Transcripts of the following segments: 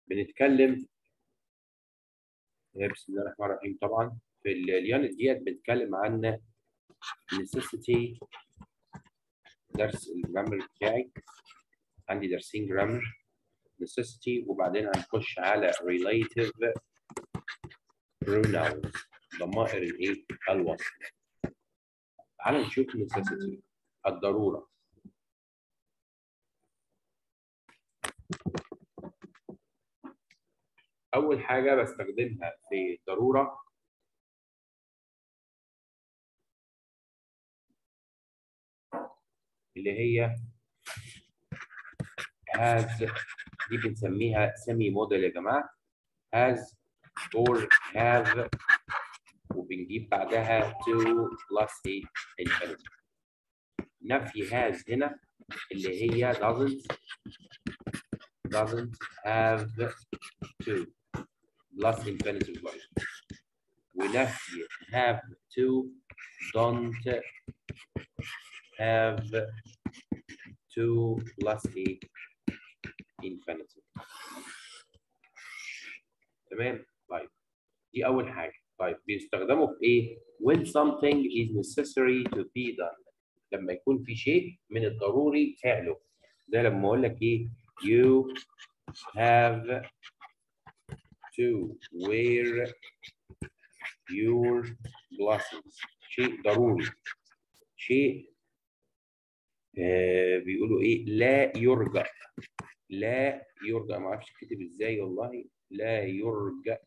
بنتكلم بسم الله الرحمن الرحيم طبعا في اليونت ديت بنتكلم عن necessity درس الجرامر بتاعي عندي درسين جرامر necessity وبعدين هنخش على relative pronouns ضمائر الايه الوصف تعال نشوف necessity الضروره اول حاجه بستخدمها في الضروره اللي هي has دي بنسميها سيمي موديل يا جماعه has or have وبنجيب بعدها to plus a infinitive نفي has هنا اللي هي doesn't doesn't have to plus infinitive verb ونفي have to don't have to plus a infinitive تمام طيب دي اول حاجه طيب بيستخدموا في ايه when something is necessary to be done لما يكون في شيء من الضروري فعله ده لما اقول لك ايه you have to wear your glasses شيء ضروري شيء آه بيقولوا ايه لا يرجى لا يرجى ما اعرفش كتب ازاي والله لا يرجى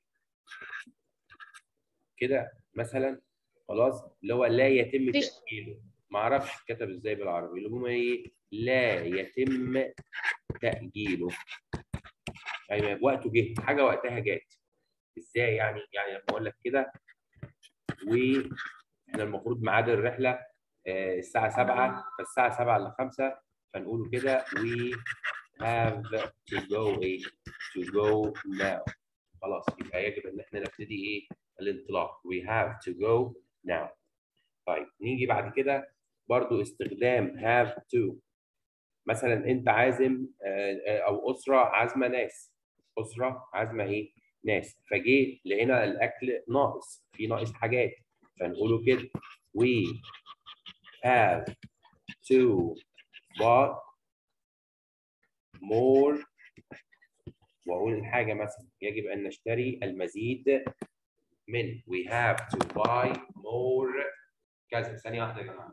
كده مثلا خلاص اللي هو لا يتم تاجيله ما اعرفش كتب ازاي بالعربي اللي هم ايه لا يتم تاجيله ايوه وقته جه حاجه وقتها جت ازاي يعني يعني لما اقول لك كده واحنا المفروض ميعاد الرحله الساعه 7 فالساعه 7 ل 5 فنقول كده we have to go ايه to go now خلاص يبقى يجب ان احنا نبتدي ايه الانطلاق we have to go now طيب نيجي بعد كده برضو استخدام have to مثلا انت عازم او اسره عازمه ناس اسره عازمه ايه ناس فجه لقينا الاكل ناقص في ناقص حاجات فنقوله كده we have to buy more واقول الحاجه مثلا يجب ان نشتري المزيد من we have to buy more كذا ثانيه واحده يا جماعه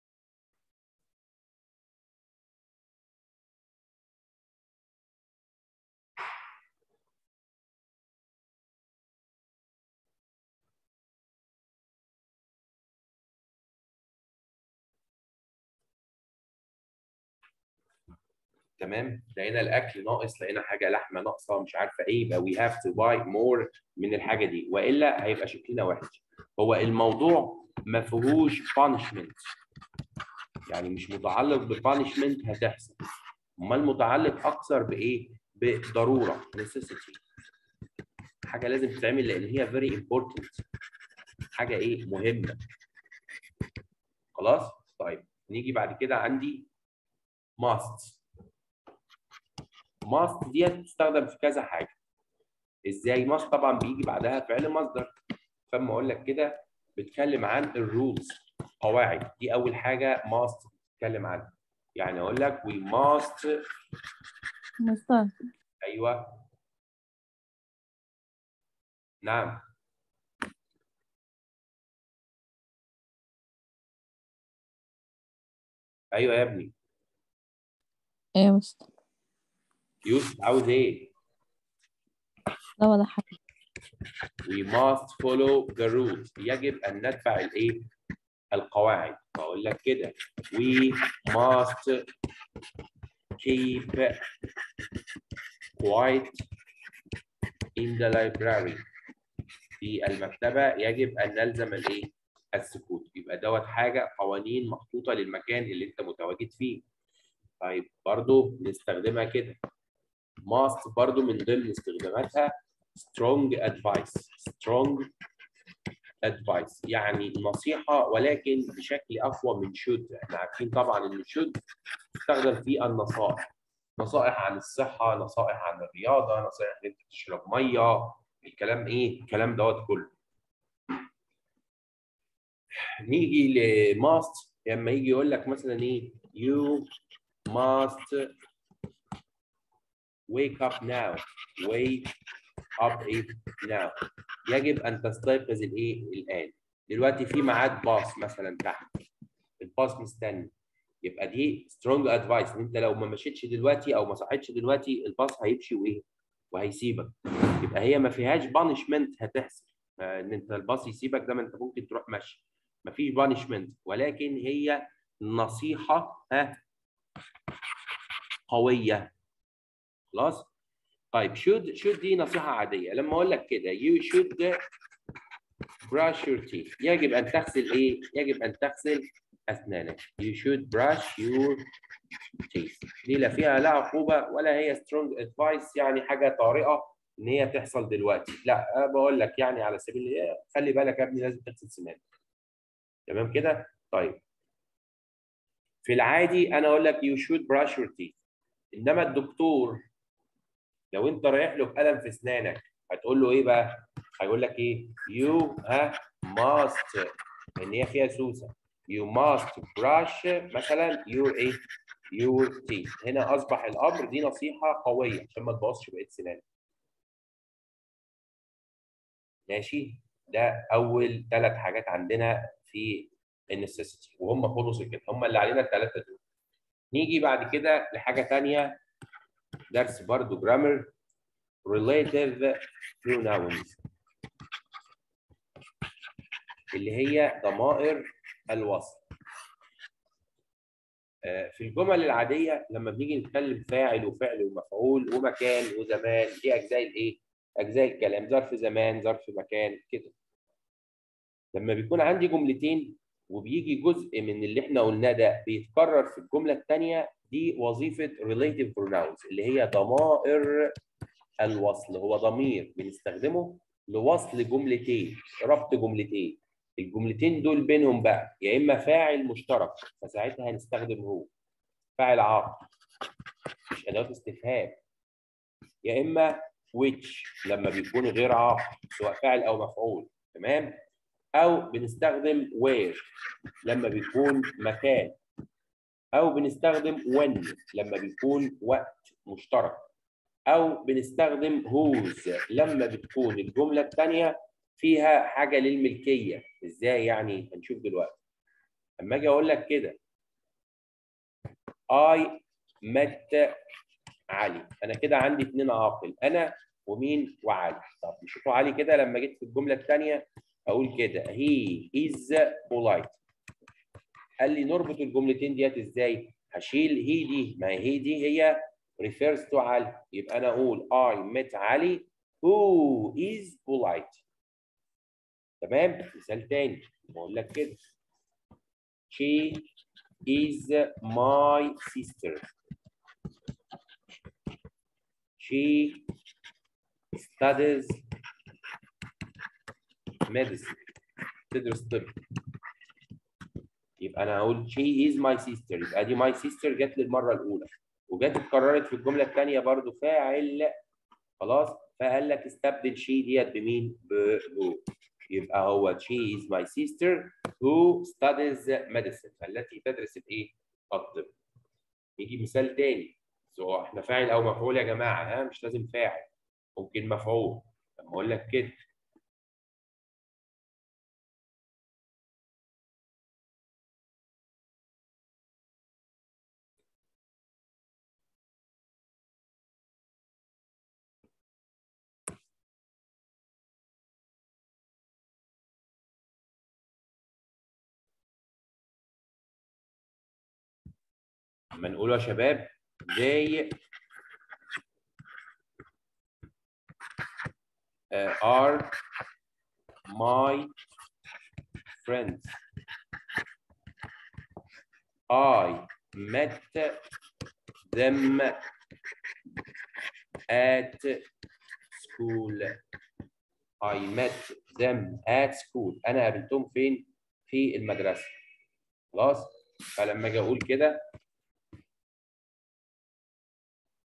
تمام لقينا الاكل ناقص لقينا حاجه لحمه ناقصه مش عارفه ايه يبقى we have to buy more من الحاجه دي والا هيبقى شكلنا وحش هو الموضوع ما فيهوش punishment يعني مش متعلق ببانشمنت هتحصل امال متعلق اكثر بايه بضروره necessity حاجه لازم تتعمل لان هي very important حاجه ايه مهمه خلاص طيب نيجي بعد كده عندي must must ديت بتستخدم في كذا حاجه ازاي must طبعا بيجي بعدها فعل مصدر فاما اقول لك كده بتكلم عن الرولز قواعد دي اول حاجه must بتتكلم عنها يعني اقول لك we must مصطفى ايوه نعم ايوه يا ابني ايه يا مصطفى يوسف عاوز ايه لا ولا حاجة we must follow the rules يجب ان نتبع الايه القواعد بقول لك كده we must keep quiet in the library في المكتبة يجب أن نلزم الإيه؟ السكوت يبقى دوت حاجة قوانين محطوطة للمكان اللي أنت متواجد فيه طيب برضو نستخدمها كده must برضو من ضمن استخداماتها strong advice strong advice يعني نصيحة ولكن بشكل أقوى من should احنا عارفين طبعا إن should تستخدم في النصائح نصائح عن الصحه نصائح عن الرياضه نصائح ان انت تشرب ميه الكلام ايه الكلام دوت كله نيجي لماست لما يجي يقول لك مثلا ايه you must wake up now wake up ايه now يجب ان تستيقظ الايه الان دلوقتي في ميعاد باص مثلا تحت الباص مستني يبقى دي سترونج ادفايس ان انت لو ما مشيتش دلوقتي او ما صحيتش دلوقتي الباص هيمشي وايه وهيسيبك يبقى هي ما فيهاش بانشمنت هتحصل ان انت الباص يسيبك ده ما انت ممكن تروح مشي ما فيش بانشمنت ولكن هي نصيحه ها قويه خلاص طيب should should دي نصيحه عاديه لما اقول لك كده you should brush your teeth يجب ان تغسل ايه يجب ان تغسل اسنانك you should brush your teeth دي لا فيها لا عقوبه ولا هي strong advice يعني حاجه طارئه ان هي تحصل دلوقتي لا بقول لك يعني على سبيل خلي بالك يا ابني لازم تغسل سنانك تمام كده طيب في العادي انا اقول لك you should brush your teeth انما الدكتور لو انت رايح له بقلم في اسنانك هتقول له ايه بقى هيقول لك ايه you ها must ان هي فيها سوسه you must brush مثلا your ايه your teeth هنا اصبح الامر دي نصيحه قويه عشان ما تبوظش بقيه سنانك ماشي ده اول ثلاث حاجات عندنا في النسيسيتي وهم خلصوا كده هم اللي علينا الثلاثه دول نيجي بعد كده لحاجه ثانيه درس برضو جرامر relative pronouns اللي هي ضمائر الوصل في الجمل العاديه لما بنيجي نتكلم فاعل وفعل ومفعول ومكان وزمان دي اجزاء الايه؟ اجزاء الكلام ظرف زمان ظرف مكان كده لما بيكون عندي جملتين وبيجي جزء من اللي احنا قلناه ده بيتكرر في الجمله الثانيه دي وظيفه relative pronouns اللي هي ضمائر الوصل هو ضمير بنستخدمه لوصل جملتين ربط جملتين الجملتين دول بينهم بقى يا اما فاعل مشترك فساعتها هنستخدم هو فاعل عاقل مش ادوات استفهام يا اما which لما بيكون غير عاقل سواء فاعل او مفعول تمام او بنستخدم where لما بيكون مكان او بنستخدم when لما بيكون وقت مشترك او بنستخدم whose لما بتكون الجمله الثانيه فيها حاجه للملكيه ازاي يعني هنشوف دلوقتي اما اجي اقول لك كده I met علي انا كده عندي اثنين عاقل انا ومين وعلي طب نشوفوا علي كده لما جيت في الجمله الثانيه اقول كده he is polite قال لي نربط الجملتين ديت ازاي هشيل هي دي ما هي دي هي refers to علي يبقى انا اقول I met علي who is polite تمام مثال تاني بقول لك كده she is my sister she studies medicine تدرس طب يبقى انا هقول she is my sister يبقى دي my sister جت للمره الاولى وجت اتكررت في الجمله الثانيه برضو فاعل خلاص فقال لك استبدل she ديت بمين؟ بهو يبقى هو she is my sister who studies medicine التي تدرس الايه؟ الطب. يجي مثال تاني سواء احنا فاعل او مفعول يا جماعه ها مش لازم فاعل ممكن مفعول لما اقول لك كده لما نقول يا شباب they uh, are my friends. I met them at school. I met them at school. أنا قابلتهم فين؟ في المدرسة. خلاص؟ فلما أجي أقول كده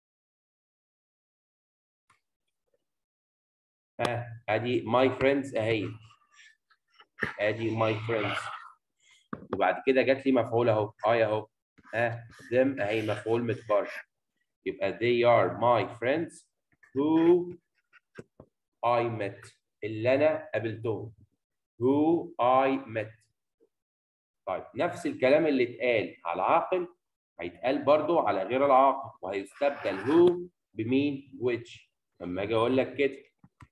ها ادي my friends اهي ادي my friends وبعد كده جات لي مفعول اهو I اهو ها them اهي مفعول متكرر يبقى they are my friends who I met اللي انا قابلتهم who I met طيب نفس الكلام اللي اتقال على العاقل هيتقال برضو على غير العاقل وهيستبدل who بمين which لما اجي اقول لك كده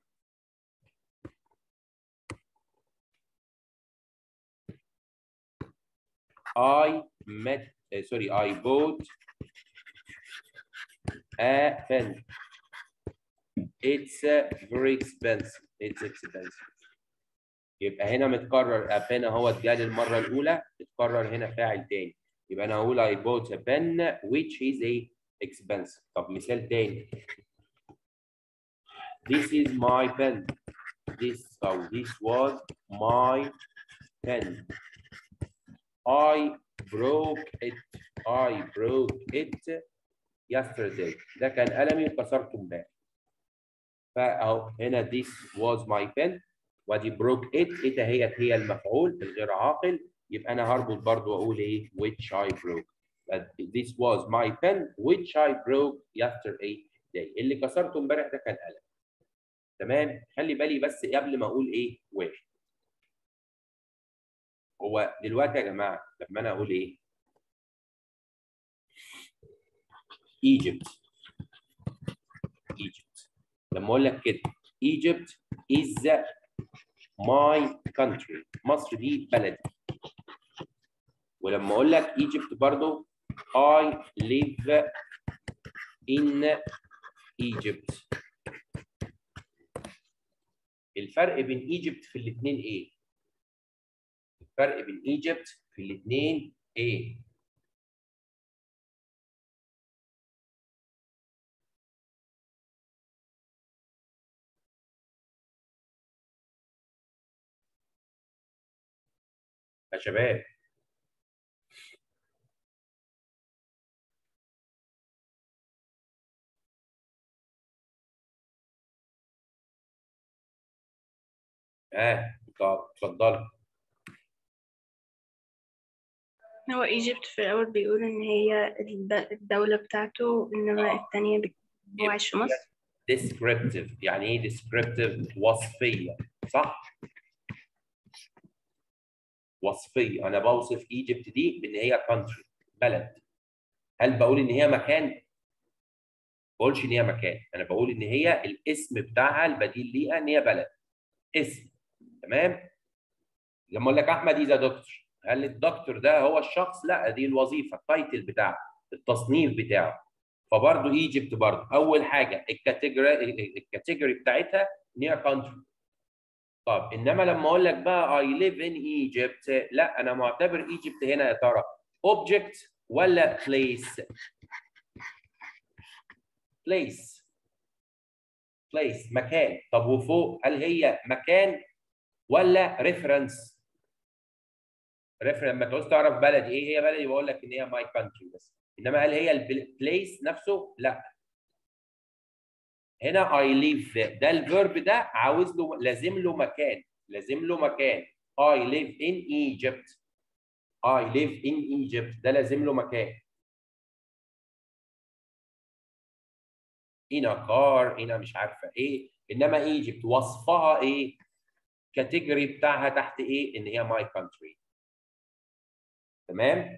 I met uh, sorry I bought a pen it's uh, very expensive it's expensive يبقى هنا متكرر a pen اهو اتجال المره الاولى اتكرر هنا فاعل تاني يبقى انا هقول I bought a pen which is a expensive طب مثال تاني this is my pen this or this was my pen I broke it I broke it yesterday ده كان قلمي وكسرته امبارح فاهو هنا this was my pen وادي broke it it هي هي المفعول الغير عاقل يبقى انا هربط برضو واقول ايه which I broke But this was my pen which I broke yesterday اللي كسرته امبارح ده كان قلم تمام خلي بالي بس قبل ما اقول ايه واحد هو دلوقتي يا جماعه لما انا اقول ايه Egypt Egypt لما اقول لك كده Egypt is my country مصر دي بلدي ولما اقول لك Egypt برضو I live in Egypt الفرق بين Egypt في الاثنين ايه؟ الفرق بين Egypt في الاثنين ايه؟ يا شباب اه طب اتفضلي هو ايجيبت في الأول بيقول إن هي الب- الدولة بتاعته إنما التانية بيقول هو عايش في مصر descriptive يعني ايه descriptive وصفيه صح وصفيه انا بوصف ايجيبت دي بان هي country بلد هل بقول ان هي مكان ما بقولش ان هي مكان انا بقول ان هي الاسم بتاعها البديل ليها ان هي بلد اسم تمام لما اقول لك احمد اذا دكتور هل الدكتور ده هو الشخص لا دي الوظيفه التايتل بتاعه التصنيف بتاعه فبرضه ايجيبت برضه اول حاجه الكاتيجوري الكاتيجوري بتاعتها ان هي كونتري طب انما لما اقول لك بقى اي ليف ان ايجيبت لا انا معتبر ايجيبت هنا يا ترى اوبجكت ولا بليس بليس بليس مكان طب وفوق هل هي مكان ولا ريفرنس ريفرنس لما تعوز تعرف بلدي ايه هي بلدي بقول لك ان هي ماي كانتري بس انما هل هي البليس نفسه لا هنا اي ليف ده الفيرب ده عاوز له لازم له مكان لازم له مكان I live in Egypt I live in Egypt ده لازم له مكان in a car in a مش عارفه ايه انما Egypt وصفها ايه كاتيجوري بتاعها تحت ايه ان هي my country تمام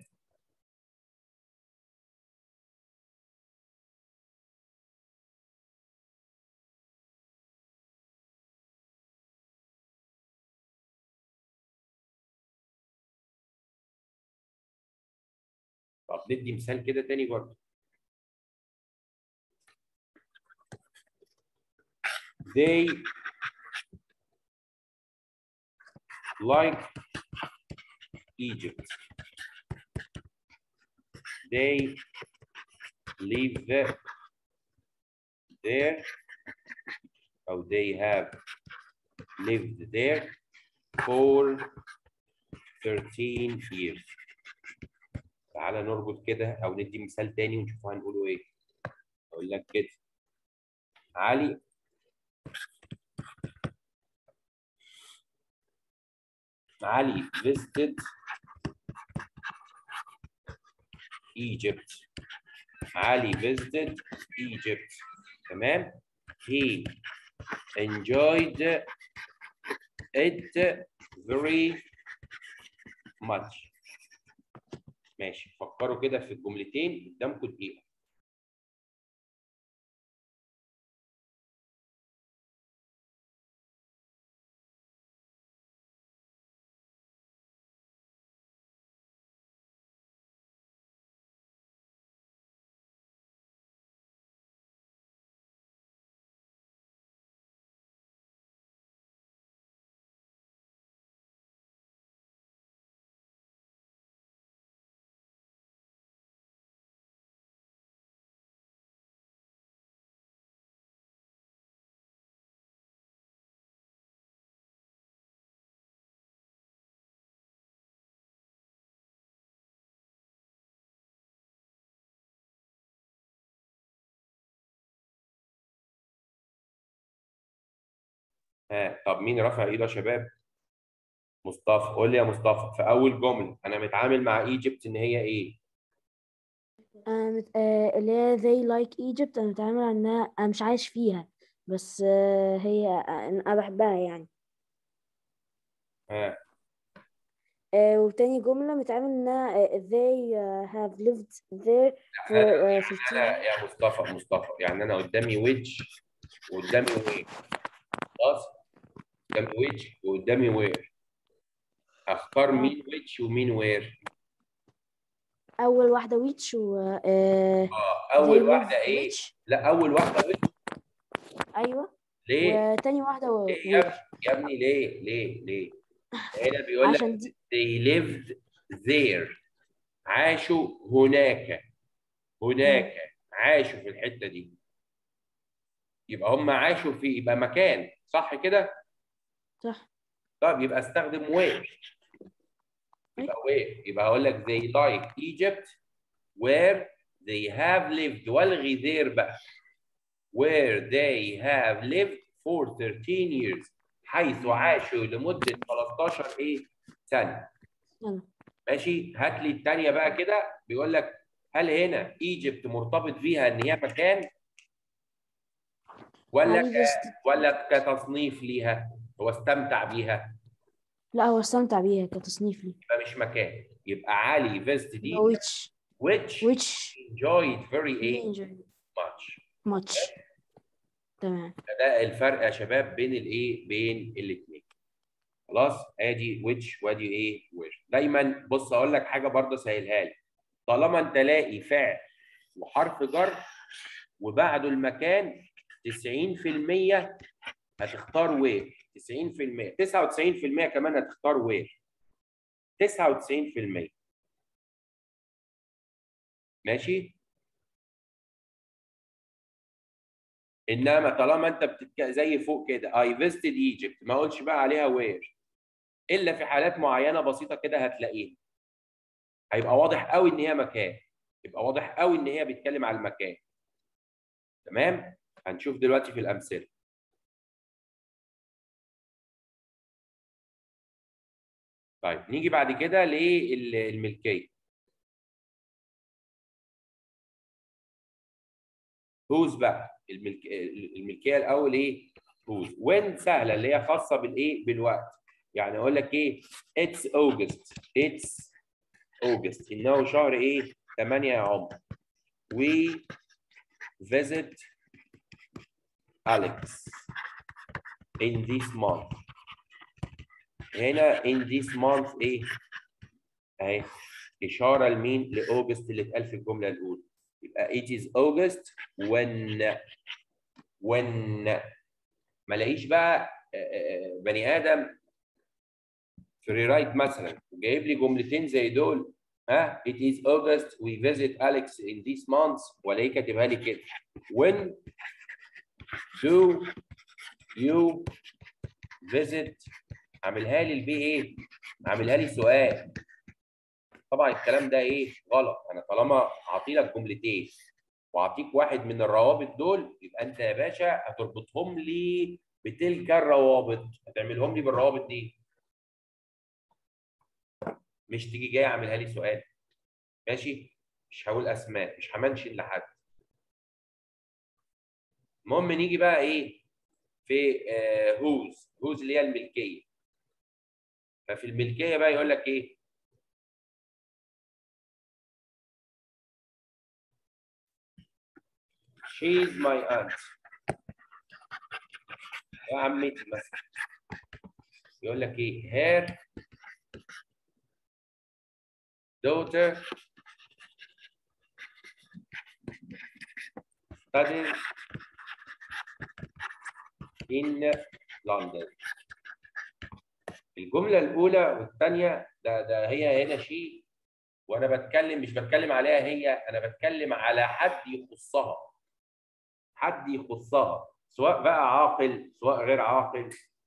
طب ندي مثال كده تاني برضه they like Egypt they live there or they have lived there for 13 years تعالى نربط كده او ندي مثال تاني ونشوف هنقوله ايه اقول لك كده علي علي visited Egypt علي visited Egypt تمام he enjoyed it very much ماشي فكروا كده في الجملتين قدامكم دقيقة ها طب مين رفع ايده يا شباب؟ مصطفى قول لي يا مصطفى في اول جمله انا متعامل مع ايجيبت ان هي ايه؟ أنا مت- آه، اللي هي they like Egypt أنا بتعامل على إنها أنا مش عايش فيها بس آه، هي آه، أنا بحبها يعني ها آه، وتاني جملة متعامل إنها آه، they آه، have lived there for آه، 15 انا يا مصطفى مصطفى يعني انا قدامي ويدج وقدامي وير خلاص قدامي ويدج وقدامي وير اختار مين ويدج ومين وير أول واحدة which و آه، اه اول they واحده live ايه؟ which لا اول واحده ويدج أيوة ليه؟ وتاني واحدة و- ليه يا where ابني يا ابني ليه ليه ليه؟ هنا بيقول لك عشان دي they lived there عاشوا هناك هناك عاشوا في الحته دي يبقى هم عاشوا في يبقى مكان صح كده؟ صح طب يبقى استخدم where يبقى where يبقى هقول لك they like Egypt where they have lived والغي there بقى where they have lived for 13 years حيث عاشوا لمدة 13 ايه سنة سنة ماشي هات لي الثانية بقى كده بيقول لك هل هنا ايجيبت مرتبط بيها ان هي مكان ولا علي ك... visited ولا كتصنيف ليها هو استمتع بيها لا هو استمتع بيها كتصنيف لي يبقى مش مكان يبقى علي visited يبقى Egypt which which which enjoyed very ايه enjoy much much تمام ده الفرق يا شباب بين الايه بين الاثنين خلاص ادي which وادي ايه where دايما بص اقول لك حاجه برضه سهلها لك طالما انت لاقي فعل وحرف جر وبعده المكان 90% هتختار وير 90% 99% كمان هتختار وير 99% ماشي انما طالما انت بتتك... زي فوق كده اي فيزيتد ايجيبت ما اقولش بقى عليها وير الا في حالات معينه بسيطه كده هتلاقيها هيبقى واضح قوي ان هي مكان يبقى واضح قوي ان هي بتتكلم على المكان تمام هنشوف دلوقتي في الامثله طيب نيجي بعد كده للملكيه whose بقى الملك... الملكيه الاول ايه whose when سهله اللي هي خاصه بالايه بالوقت يعني اقول لك ايه it's August it's August انه شهر ايه 8 يا عمر we visit Alex in this month هنا in this month ايه اهي اشاره لمين لاوجست اللي اتقال في الجمله الاولى يبقى it is August when when ما لاقيش بقى بني ادم في ريرايت مثلا وجايب لي جملتين زي دول ها it is August we visit Alex in this month والاقيه كاتبها لي كده when do you visit عاملها لي البي ايه عاملها لي سؤال طبعا الكلام ده ايه غلط انا طالما اعطي لك جملتين واعطيك واحد من الروابط دول يبقى انت يا باشا هتربطهم لي بتلك الروابط هتعملهم لي بالروابط دي مش تيجي جاي اعملها لي سؤال ماشي مش هقول اسماء مش همنشن لحد المهم نيجي بقى ايه في آه هوز هوز اللي هي الملكيه ففي الملكيه بقى يقول لك ايه she's my aunt يا عمتي مثلا يقول لك ايه her daughter studies in London الجملة الأولى والثانية ده ده هي هنا شيء وأنا بتكلم مش بتكلم عليها هي أنا بتكلم على حد يخصها حد يخصها سواء بقى عاقل سواء غير عاقل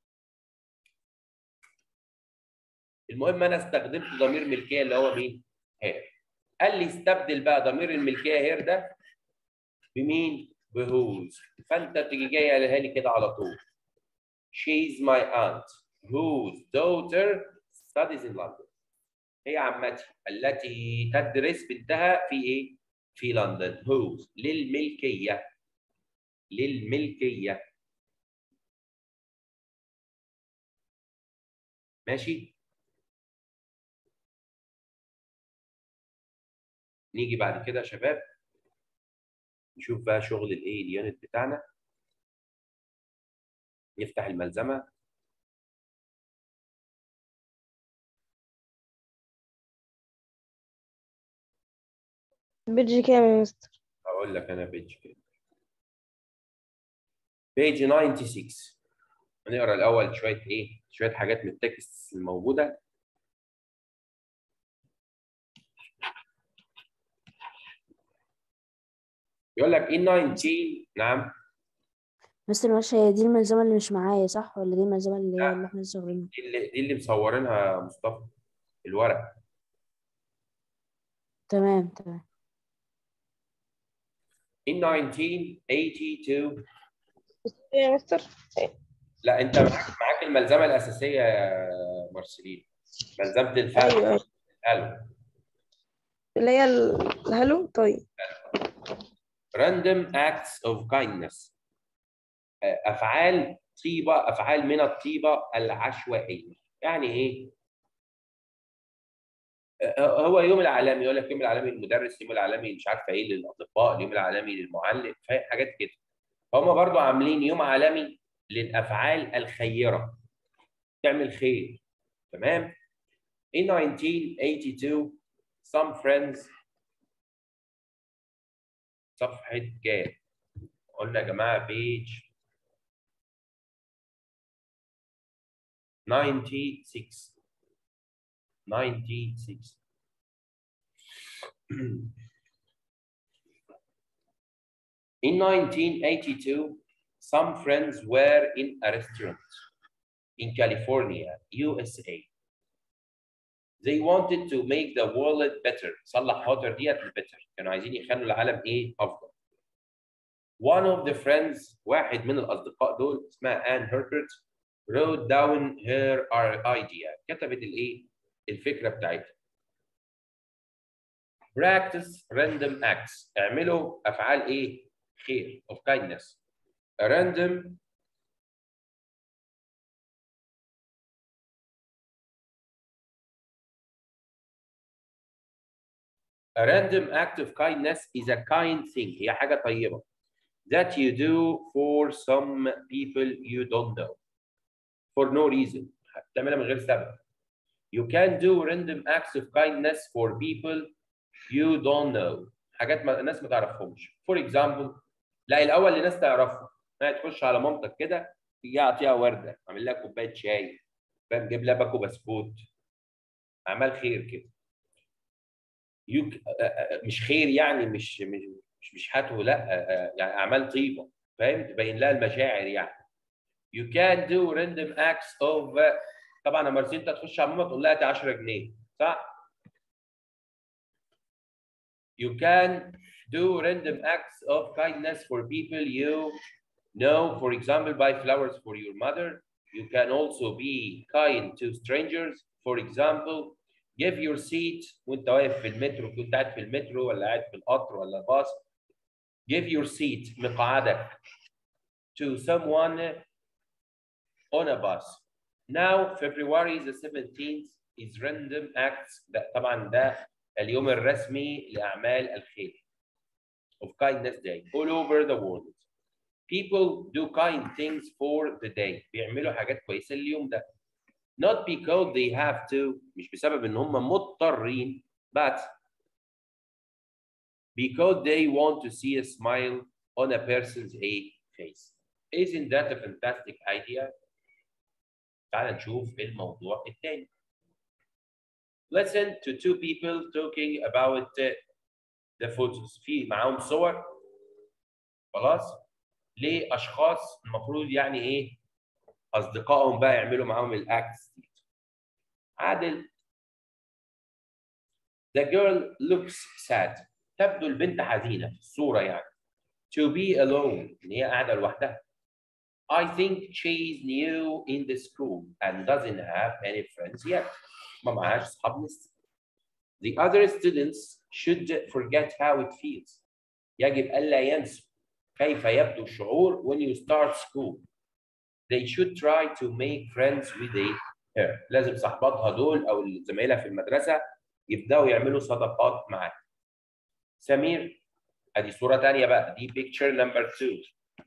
المهم أنا استخدمت ضمير ملكية اللي هو مين؟ هير قال لي استبدل بقى ضمير الملكية هير ده بمين؟ بهوز فأنت تيجي جاي قالها لي كده على طول She's my aunt whose daughter studies in London. هي عمتي التي تدرس بنتها في ايه؟ في لندن. whose للملكية. للملكية. ماشي؟ نيجي بعد كده يا شباب نشوف بقى شغل الايه اليونت بتاعنا نفتح الملزمه بيجي كام يا مستر هقول لك انا بيج كده بيج 96 هنقرا الاول شويه ايه شويه حاجات من التكست الموجوده يقول لك in 19 نعم مستر معلش هي دي الملزمة اللي مش معايا صح ولا دي الملزمة اللي هي لا. اللي احنا لسه واخدينها دي اللي دي اللي مصورينها يا مصطفى الورق تمام تمام in 1982 يا مستر لا انت معاك معاك الملزمه الاساسيه يا مارسيلين ملزمه الفعل ايوه الو اللي هي ال- الهلو طيب random acts of kindness آه، افعال طيبه افعال من الطيبه العشوائيه يعني ايه آه، هو يوم العالمي يقول لك يوم العالمي للمدرس يوم العالمي مش عارفه ايه للاطباء اليوم العالمي للمعلم فاهم حاجات كده هم برضو عاملين يوم عالمي للافعال الخيره تعمل خير تمام in 1982 some friends صفحة كام؟ قلنا يا جماعة بيج 96 96 In 1982, some friends were in a restaurant in California, USA. They wanted to make the world better. صلح water ديت better. كانوا عايزين يخلوا العالم ايه افضل. One of the friends واحد من الاصدقاء دول اسمها ان هيربرت wrote down her idea. كتبت الايه؟ الفكره بتاعتها. Practice random acts. اعملوا افعال ايه؟ خير of kindness. A random A random act of kindness is a kind thing. هي حاجة طيبة. That you do for some people you don't know. For no reason. تعملها من غير سبب. You can do random acts of kindness for people you don't know. حاجات ما الناس ما تعرفهمش. For example, لا الأول لناس تعرفهم. ما تخش على مامتك كده تيجي أعطيها وردة، أعمل لها كوباية شاي. فاهم جيب لها باكو بسكوت. أعمال خير كده. يك... مش خير يعني مش مش مش مش هاته لا يعني اعمال طيبه فاهم تبين لها المشاعر يعني you can do random acts of طبعا يا مارسين انت تخش على ماما تقول لها دي 10 جنيه صح؟ you can do random acts of kindness for people you know for example buy flowers for your mother you can also be kind to strangers for example give your seat وانت واقف في المترو كنت قاعد في المترو ولا قاعد في القطر ولا الباص give your seat مقعدك to someone on a bus now February the 17th is random acts ده طبعا ده اليوم الرسمي لأعمال الخير of kindness day all over the world people do kind things for the day بيعملوا حاجات كويسة اليوم ده not because they have to مش بسبب ان هم مضطرين but because they want to see a smile on a person's a face isn't that a fantastic idea تعال نشوف الموضوع الثاني listen to two people talking about uh, the photos في معاهم صور خلاص لاشخاص المفروض يعني ايه اصدقائهم بقى يعملوا معاهم الاكتس دي عادل The girl looks sad تبدو البنت حزينة في الصورة يعني to be alone إن هي قاعدة لوحدها I think she's new in the school and doesn't have any friends yet ما معهاش أصحاب لسه The other students should forget how it feels يجب ألا ينسوا كيف يبدو الشعور when you start school they should try to make friends with her لازم صحباتها دول او زمايلها في المدرسه يبداوا يعملوا صداقات معاها سمير ادي صوره ثانيه بقى دي picture number two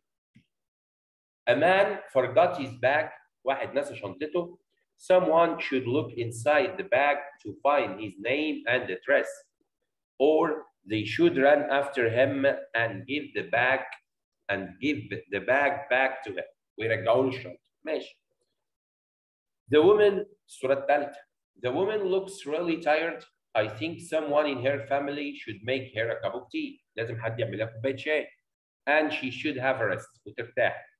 a man forgot his bag واحد نسى شنطته someone should look inside the bag to find his name and address or they should run after him and give the bag and give the bag back to him ويرجعوا له الشنطه ماشي The woman الصورة الثالثة The woman looks really tired I think someone in her family should make her a cup of tea لازم حد يعمل لها كوباية شاي and she should have a rest وترتاح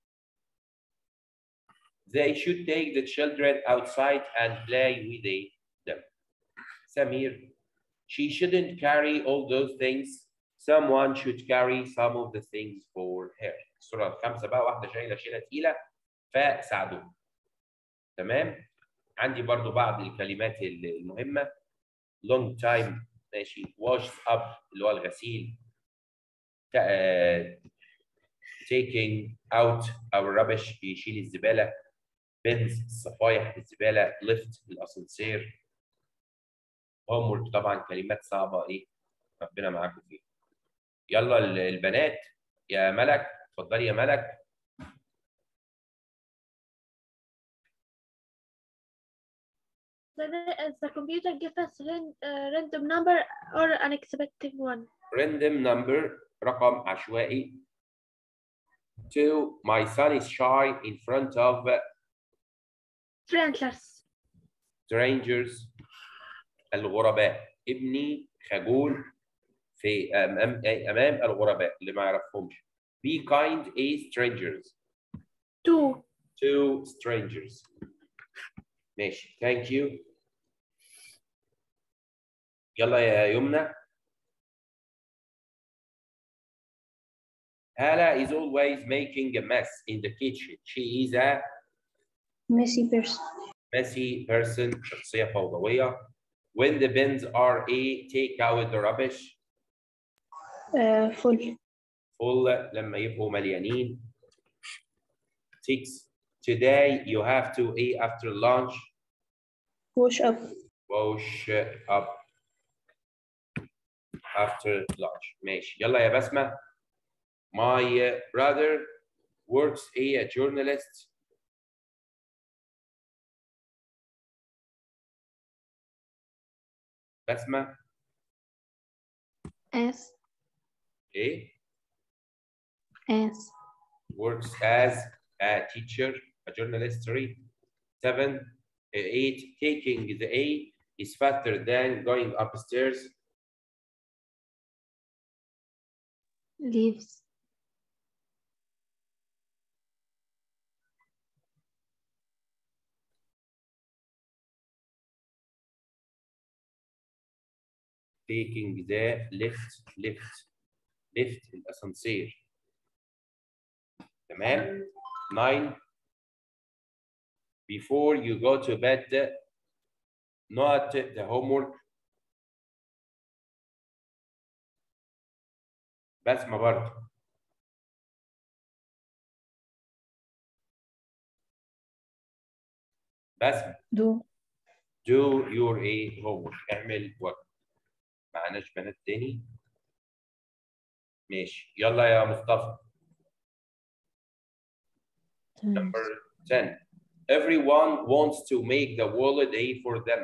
They should take the children outside and play with they- them Samir She shouldn't carry all those things someone should carry some of the things for her الصورة الخامسة بقى واحدة شايلة شيلة تقيلة فساعدوها تمام عندي برضو بعض الكلمات المهمة long time ماشي wash up اللي هو الغسيل تا- آه، taking out our rubbish يشيل الزبالة bins الصفايح الزبالة lift الأسانسير homework طبعا كلمات صعبة إيه ربنا معاكم فيها يلا ال- البنات يا ملك اتفضلي يا ملك So the, uh, the computer give us ran, uh, random number or unexpected one. random number رقم عشوائي two my son is shy in front of Strangers. strangers الغرباء ابني خجول في امام امام الغرباء اللي ما يعرفهمش be kind a strangers Two. to strangers ماشي thank you يلا يا يمنى Hala is always making a mess in the kitchen. She is a messy person messy person شخصية فوضوية. When the bins are a take out the rubbish uh, full full لما يبقوا مليانين. Six. Today you have to eat after lunch. wash up wash up after lunch. ماشي. يلا يا بسمة. My uh, brother works a journalist بسمة S. ايه S. works as a teacher, a journalist, sorry. Seven, uh, eight, taking the A is faster than going upstairs. Leaves. taking the lift lift lift الاسانسير تمام 9 before you go to bed not the homework بسمة برضه بسمة دو do your a homework اعمل واجب معناش بنات تاني ماشي يلا يا مصطفى تمام number 10 everyone wants to make the world a for them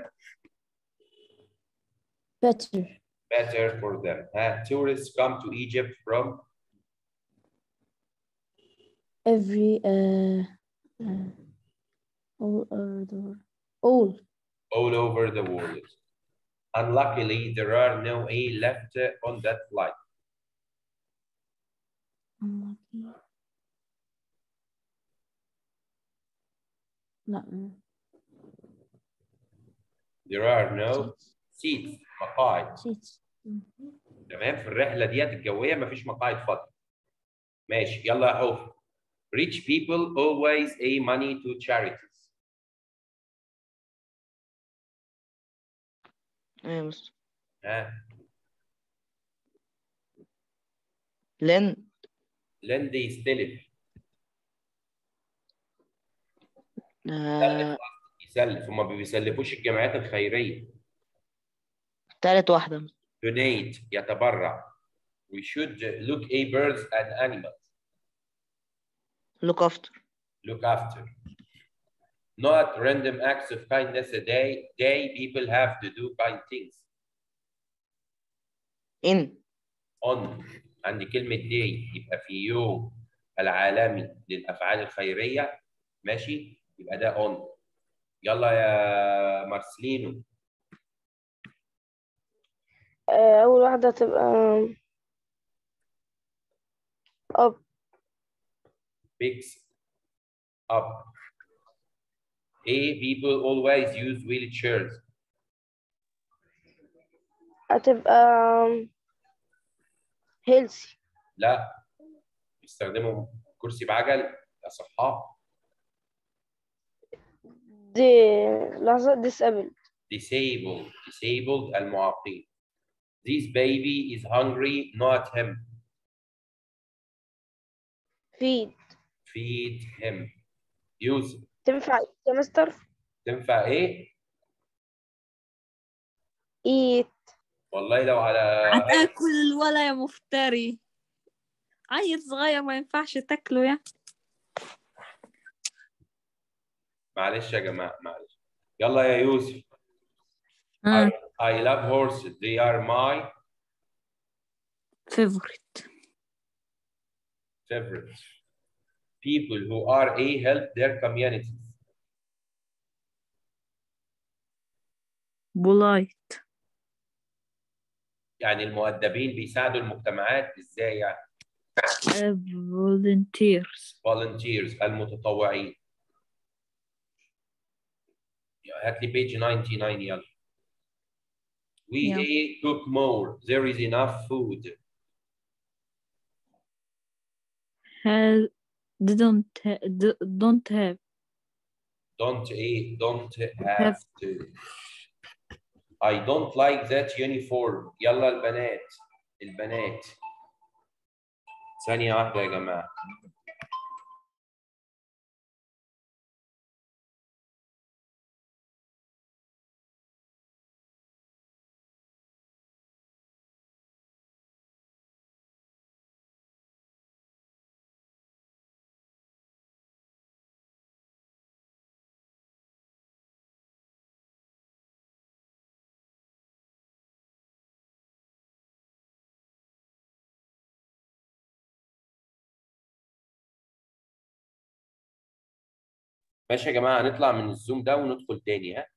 better better for them ها tourists come to Egypt from every uh, uh all over the world all all over the world unluckily there are no a left on that flight unlucky لا there are no seats مقاعد seats تمام في الرحله ديت الجويه مفيش مقاعد فاضيه ماشي يلا يا حوف rich people always a money to charities ايه يا مستر ها لين lend يستلف آه... يسلف هما ما بيسلفوش الجمعيات الخيريه تالت واحدة donate يتبرع we should look a birds and animals look after look after not random acts of kindness a day day people have to do kind things in on عندي كلمة day يبقى في يوم العالمي للأفعال الخيرية ماشي يبقى ده on يلا يا مارسلينو آه، أول واحدة تبقى up picks up A people always use wheelchairs هتبقى healthy لا بيستخدموا كرسي بعجل أصحاء دي لحظة disabled disabled disabled المعاقين this baby is hungry not him feed feed him يوسف تنفع يا مستر تنفع ايه eat والله لو على هتاكل الولا يا مفتري عيل صغير ما ينفعش تاكله يعني معلش يا جماعه معلش يلا يا يوسف آه. I love horses they are my favorite favorite people who are a help their communities polite يعني المؤدبين بيساعدوا المجتمعات ازاي يعني uh, volunteers volunteers المتطوعين هات لي page 99 يلا we Yeah. a cook more there is enough food has didn't ha- d- don't have don't a don't have Have. to I don't like that uniform يلا البنات البنات ثانية واحدة يا جماعة ماشي يا جماعة هنطلع من الزوم ده وندخل تاني ها